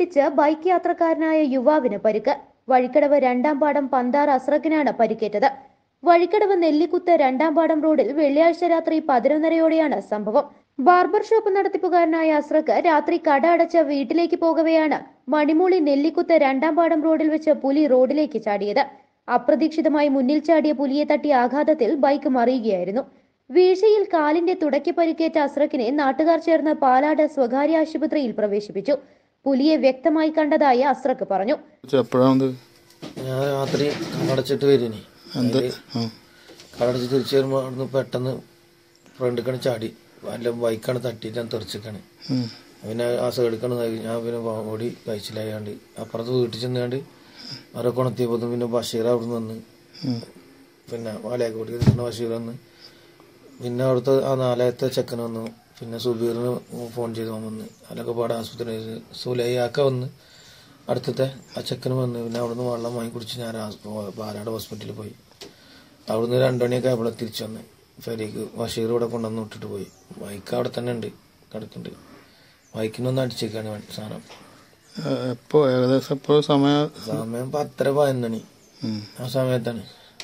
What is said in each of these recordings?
കൂട്ടിയിടിച്ച് ബൈക്ക് യാത്രക്കാരനായ യുവാവിന് പരിക്ക് വഴിക്കടവ് രണ്ടാം പാടം പന്താർ അസ്രക്കിനാണ് പരിക്കേറ്റത് വഴിക്കടവ് നെല്ലിക്കുത്ത് രണ്ടാം പാടം റോഡിൽ വെള്ളിയാഴ്ച രാത്രി പതിനൊന്നരയോടെയാണ് സംഭവം ബാർബർ ഷോപ്പ് നടത്തിപ്പുകാരനായ അസ്രക്ക് രാത്രി കട അടച്ച് വീട്ടിലേക്ക് പോകവെയാണ് മണിമൂളി നെല്ലിക്കുത്ത് രണ്ടാം പാടം റോഡിൽ വെച്ച് പുലി റോഡിലേക്ക് ചാടിയത് അപ്രതീക്ഷിതമായി മുന്നിൽ ചാടിയ പുലിയെ തട്ടിയ ആഘാതത്തിൽ ബൈക്ക് മറിയുകയായിരുന്നു വീഴ്ചയിൽ കാലിന്റെ തുടക്കി പരിക്കേറ്റ അസ്രക്കിനെ നാട്ടുകാർ ചേർന്ന് പാലാട് സ്വകാര്യ ആശുപത്രിയിൽ പ്രവേശിപ്പിച്ചു പുലിയെ വ്യക്തമായി കണ്ടതായി അസ്രക്ക് പറഞ്ഞു എപ്പോഴാണ് ഞാൻ രാത്രി കടച്ചിട്ട് വരിനി എന്ത് ആ കടച്ച് തിരിച്ചു വരുമ്പോൾ അവിടുന്ന് പെട്ടെന്ന് ഫ്രണ്ടിക്കണ് ചാടി വല്ല ബൈക്കാണ് തട്ടിയിട്ട് ഞാൻ തെറിച്ചിക്കാണ് ഉം. പിന്നെ ആ സൈഡിക്കാണ് ഞാൻ പിന്നെ പോ- ഓടി കഴിച്ചിലായാണ്ട് അപ്പുറത്ത് വീട്ടിൽ ചെന്നാണ്ട് അവരെ കൊണത്തിയപ്പോൾ പിന്നെ ബഷീർ അവിടെ വന്ന് ഉം. പിന്നെ വാലയാക്കോട്ടി നിൽക്കുന്ന ബഷീർ വന്ന് പിന്നെ അവിടുത്തെ ആ നാലാമത്തെ ചെക്കൻ വന്നു പിന്നെ സുബീറിന് ഫോൺ ചെയ്ത് അവൻ വന്ന് അതിലൊക്കെ പാടെ ആശുപത്രി സുലൈയാക്ക വന്ന് അടുത്തത്തെ ആ ചെക്കന് വന്ന് പിന്നെ അവിടുന്ന് വെള്ളം വാങ്ങി കുടിച്ച് ഞാൻ ആസ്- പാലാട് ഹോസ്പിറ്റലിൽ പോയി അവിടുന്ന് രണ്ടു മണിയൊക്കെ ആയപ്പോഴെ തിരിച്ചു വന്ന് ഫെരിക്ക് ബഷീർ ഇവിടെ കൊണ്ടുവന്ന് വിട്ടിട്ട് പോയി ബൈക്ക് അവിടെ തന്നെ ഉണ്ട് കിടക്കുന്നുണ്ട് ബൈക്കിനൊന്ന് അടിച്ചേക്കാണ് സാധനം ഏ, എപ്പോ ഏകദേശം എപ്പോ സമയം സമയം പത്തര പതിനൊന്നണി ഉം. ആ സമയത്താണ്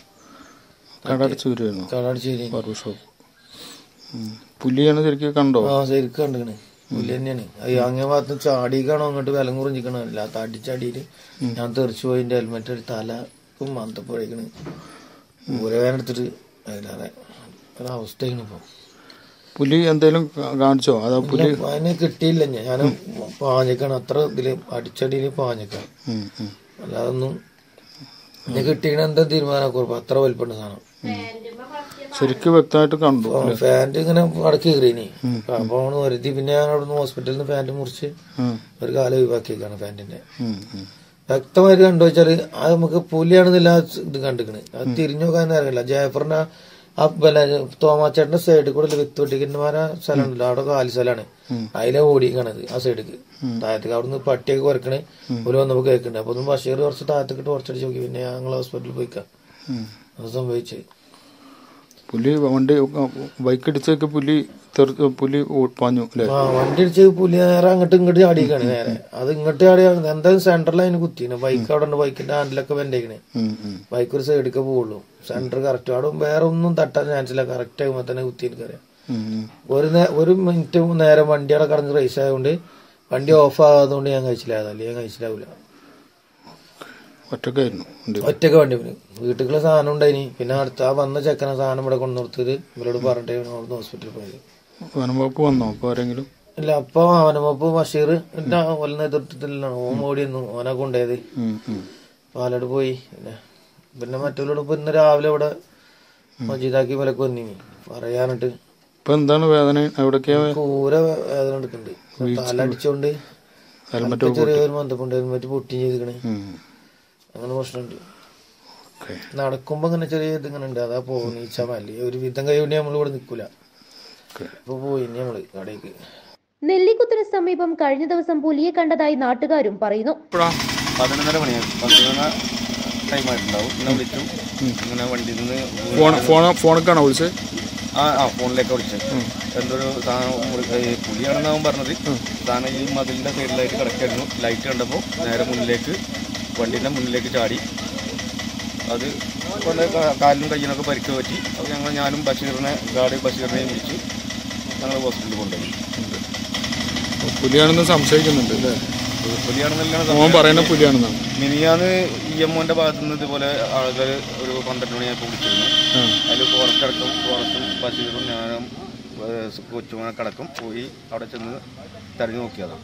കട അടച്ചു വരുമായിരുന്നു കടടിച്ചേരി ബാർബർ ഷോപ്പ് ഉം. പുലിയാണ് ശരിക്കും കണ്ടോ ആ ശരിക്കും കണ്ടിക്കണ് പുല്ല് തന്നെയാണ് അയ്യോ അങ്ങേ ഭാഗത്ത് ചാടിക്കാണോ അങ്ങോട്ട് വിലം കുറിഞ്ഞിക്കണോ അല്ല തടിച്ചടിയില് ഞാൻ തെറിച്ചു പോയി എന്റെ ഹെൽമെറ്റ് എടുത്ത് തല മന്തപ്പോഴേക്കണ് ഊരവേന എടുത്തിട്ട് അതിലേറെ ഒരവസ്ഥയാണ് ഇപ്പൊ പുലി എന്തേലും കാ- കാണിച്ചോ അതോ പുലി അതിനെ കിട്ടിയില്ല ഞാൻ ഞാൻ പാഞ്ഞക്കാണ് അത്ര ഇതില് അടിച്ചടിയില് പാഞ്ഞക്കാണ് ഉം, ഉം. അല്ലാതൊന്നും എന്നെ കിട്ടിക്കണ എന്താ തീരുമാനക്കുറപ്പ് അത്ര വലിപ്പുണ്ട് സാധനം ശരിക്കും വ്യക്തമായിട്ട് കണ്ടു ഫാന്റ് ഇങ്ങനെ അടക്കി കയറിയിനി അപ്പൊ അവണ് വരുത്തി പിന്നെ ഞാൻ അവിടുന്ന് ഹോസ്പിറ്റലിൽ നിന്ന് ഫാന്റ് മുറിച്ച് ഉം, ഒരു കാലം ഒഴിവാക്കിയേക്കാണ് ഫാന്റിന്റെ ഉം, ഉം. വ്യക്തമായിട്ട് കണ്ടു വെച്ചാല് അത് നമുക്ക് പുലിയാണെന്നില്ല ഇത് കണ്ടിക്കണ് അത് തിരിഞ്ഞു നോക്കാൻ നേരമില്ല ജയഫറിന്റെ ആ പിന്നെ തോമാച്ചേട്ടന്റെ സൈഡിൽ കൂടെ വിത്ത് വെട്ടിക്കുന്നമാരെ സ്ഥലം ഉണ്ടല്ലോ അവിടെ കാലി സ്ഥലമാണ് അതിലെ ഓടിക്കണത് ആ സൈഡിക്ക് താഴത്തേക്ക് അവിടുന്ന് പട്ടിയൊക്കെ കുറക്കണേ ഒരു വന്നപ്പോ കേൾക്കണ്ടേ അപ്പൊ ഒന്ന് ബഷീർ കുറച്ച് താഴത്തേക്കിട്ട് കുറച്ചടിച്ച് നോക്കി പിന്നെ ഞങ്ങൾ ഹോസ്പിറ്റലിൽ പോയിക്കാം ഉം. അത് സംഭവിച്ചത് പുലി വണ്ടി ബൈക്ക് ഇടിച്ചേക്ക് പുലി തെറി- പുലി ഓ- പാഞ്ഞു അല്ലേ ആ വണ്ടി അടിച്ച് പുലി നേരെ അങ്ങോട്ട് ഇങ്ങോട്ട് ചാടിയേക്കാണ് നേരെ അത് ഇങ്ങോട്ട് ചാടിയാണ് എന്തായാലും സെന്ററിൽ അതിന് കുത്തിയാണ് ബൈക്ക് അവിടെ ഉണ്ട് ബൈക്കിന്റെ ഹാൻഡിലൊക്കെ വെന്തേക്കണേ ഉം, ഉം. ബൈക്ക് ഒരു സൈഡിലേക്ക് പോവുള്ളൂ സെന്റർ കറക്റ്റ് അവിടെ വേറെ ഒന്നും തട്ടാൻ ചാൻസ് ഇല്ല കറക്റ്റ് ആകുമ്പോ തന്നെ കുത്തി എനിക്കറിയാം ഉം, ഉം. ഒരു നേ- ഒരു മിനിറ്റ് നേരം വണ്ടി അവിടെ കടന്ന് റേസ് ആയതുകൊണ്ട് വണ്ടി ഓഫ് ആകാത്തതുകൊണ്ട് ഞാൻ കഴിച്ചില്ലാതെ അല്ലെങ്കിൽ ഞാൻ കഴിച്ചില്ലാവില്ല ഒറ്റക്കായിരുന്നു വണ്ടി ഒറ്റക്ക് വണ്ടി പോയി വീട്ടിലുള്ള സാധനം ഉണ്ടായിനി പിന്നെ അടുത്ത ആ വന്ന ചെക്കന സാധനം ഇവിടെ കൊണ്ടു കൊടുത്തത് ഇവരോട് പറഞ്ഞിട്ട് ഇവൻ അവിടുന്ന് ഹോസ്പിറ്റലിൽ പോയത് വനംവകുപ്പ് വന്നോ അപ്പൊ ആരെങ്കിലും ഇല്ല അപ്പൊ അവനമപ്പ് ബഷീർ എന്റെ ഓല നേതൃത്വത്തിലാണ് ഓൻ ഓടിയെന്നു ഓനെ കൊണ്ടുപോയത് ഉം, ഉം. പാലട് പോയി പിന്നെ പിന്നെ മറ്റുള്ളവരോട് ഇപ്പൊ ഇന്ന് രാവിലെ ഇവിടെ മജീദാക്കി വിലക്ക് വന്നിനി പറയാനിട്ട് ഇപ്പൊ എന്താണ് വേദന എവിടൊക്കെയാ കൂര വേദന എടുക്കുന്നുണ്ട് തല അടിച്ചോണ്ട് ഹെൽമെറ്റ് ചെറിയൊരു മന്തപ്പുണ്ട് ഹെൽമെറ്റ് പൊട്ടിയും ചെയ്തിക്കണേ ഉം. അങ്ങനെ പ്രശ്നമുണ്ട് ഓക്കെ നടക്കുമ്പോ ഇങ്ങനെ ചെറിയ ഇതിങ്ങനെ ഉണ്ട് അതാ പോകുന്ന ഈ ചമല് ഒരു വിധം കഴിയുകൊണ്ട് നമ്മൾ ഇവിടെ നിൽക്കൂല ഓക്കെ ഇപ്പൊ പോയി ഇനി നമ്മള് കടയ്ക്ക് നെല്ലിക്കുത്തിന് സമീപം കഴിഞ്ഞ ദിവസം പുലിയെ കണ്ടതായി നാട്ടുകാരും പറയുന്നു പതിനൊന്നര മണിയാണ് പതിനൊന്നര ടൈം ആയിട്ടുണ്ടാവും ഇന്നെ വിളിച്ചു ഇങ്ങനെ വണ്ടിയിൽ നിന്ന് ഫോൺ ഫോൺ ഫോണൊക്കെയാണോ വിളിച്ചത് ആ ആ ഫോണിലേക്ക് വിളിച്ചത് എന്തൊരു സാധനം മുറി- ഈ പുലിയാണെന്ന് അവൻ പറഞ്ഞത് സാധനം ഈ മതിലിന്റെ സൈഡിലായിട്ട് കിടക്കായിരുന്നു ലൈറ്റ് കണ്ടപ്പോൾ നേരെ മുന്നിലേക്ക് വണ്ടീൻ്റെ മുന്നിലേക്ക് ചാടി അത് കൊണ്ട് കാ- കാലിനും കയ്യിനൊക്കെ പരിക്ക് പറ്റി അപ്പോൾ ഞങ്ങൾ ഞാനും ബഷീറിനെ ഗാർഡ് ബഷീറിനെയും വിളിച്ച് ഞങ്ങൾ ഹോസ്പിറ്റലിൽ കൊണ്ടുപോയി പുലിയാണെന്ന് സംശയിക്കുന്നുണ്ട് അല്ലേ പുലിയാണെന്നല്ലാണ് മോൻ പറയുന്ന പുലിയാണെന്നാണ് മിനിയാന്ന് ഇ എമ്മോന്റെ ഭാഗത്തു നിന്ന് ഇതുപോലെ ആളുകൾ ഒരു പന്ത്രണ്ട് മണിയായപ്പോൾ വിളിച്ചിരുന്നു ആ. അതിൽ ഫോറസ്റ്റ് അടക്കം ഫോറസ്റ്റും ബഷീറും ഞാനും ഏഹ്, കൊച്ചുമോനൊക്കെ അടക്കം പോയി അവിടെ ചെന്ന് തെരഞ്ഞു നോക്കിയതാണ്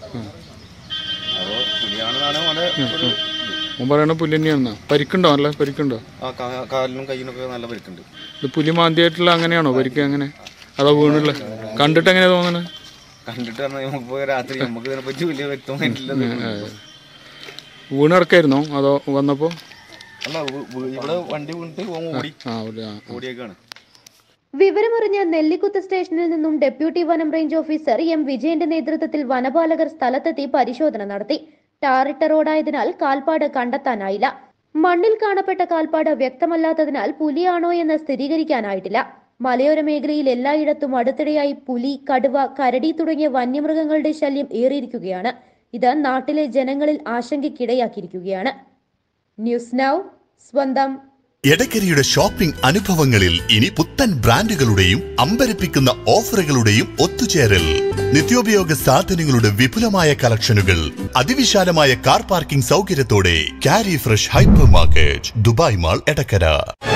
അപ്പോൾ പുലിയാണെന്നാണ് അവിടെ ഒരു മോൻ പറയുന്ന പുലി തന്നെയാണെന്നാ പരിക്കുണ്ടോ നല്ല പരിക്കുണ്ടോ ആ കാ- കാലിനും കയ്യിനൊക്കെ നല്ല പരിക്കുണ്ട് ഇത് പുലി മാന്തിയായിട്ടുള്ള അങ്ങനെയാണോ പരിക്ക് അങ്ങനെ അതോ വീണുള്ള കണ്ടിട്ട് എങ്ങനെയാ തോന്നണേ കണ്ടിട്ട് പറഞ്ഞാൽ നമുക്ക് പോയി രാത്രി നമുക്ക് ഇതിനെപ്പറ്റി വലിയ വ്യക്തമായിട്ടില്ല വീണിറക്കായിരുന്നോ അതോ വന്നപ്പോ അല്ല വ- വ- ഇവിടെ വണ്ടി വീണിട്ട് ഓൻ ഓടി ആ ഒരു- ആ, ആ. ഓടിയേക്കാണ് വിവരമറിഞ്ഞ നെല്ലിക്കുത്ത് സ്റ്റേഷനിൽ നിന്നും ഡെപ്യൂട്ടി വനം റേഞ്ച് ഓഫീസർ എം വിജയന്റെ നേതൃത്വത്തിൽ വനപാലകർ സ്ഥലത്തെത്തി പരിശോധന നടത്തി ടാറിട്ട റോഡായതിനാൽ കാൽപ്പാട് കണ്ടെത്താനായില്ല മണ്ണിൽ കാണപ്പെട്ട കാൽപ്പാട് വ്യക്തമല്ലാത്തതിനാൽ പുലിയാണോ എന്ന് സ്ഥിരീകരിക്കാനായിട്ടില്ല മലയോര മേഖലയിൽ എല്ലായിടത്തും അടുത്തിടെയായി പുലി കടുവ കരടി തുടങ്ങിയ വന്യമൃഗങ്ങളുടെ ശല്യം ഏറിയിരിക്കുകയാണ് ഇത് നാട്ടിലെ ജനങ്ങളിൽ ആശങ്കയ്ക്കിടയാക്കിയിരിക്കുകയാണ് ന്യൂസ് നൗ സ്വന്തം എടക്കരയുടെ ഷോപ്പിംഗ് അനുഭവങ്ങളിൽ ഇനി പുത്തൻ ബ്രാൻഡുകളുടെയും അമ്പരപ്പിക്കുന്ന ഓഫറുകളുടെയും ഒത്തുചേരൽ നിത്യോപയോഗ സാധനങ്ങളുടെ വിപുലമായ കളക്ഷനുകൾ അതിവിശാലമായ കാർ പാർക്കിംഗ് സൗകര്യത്തോടെ carry fresh hyper market Dubai mall Edakkara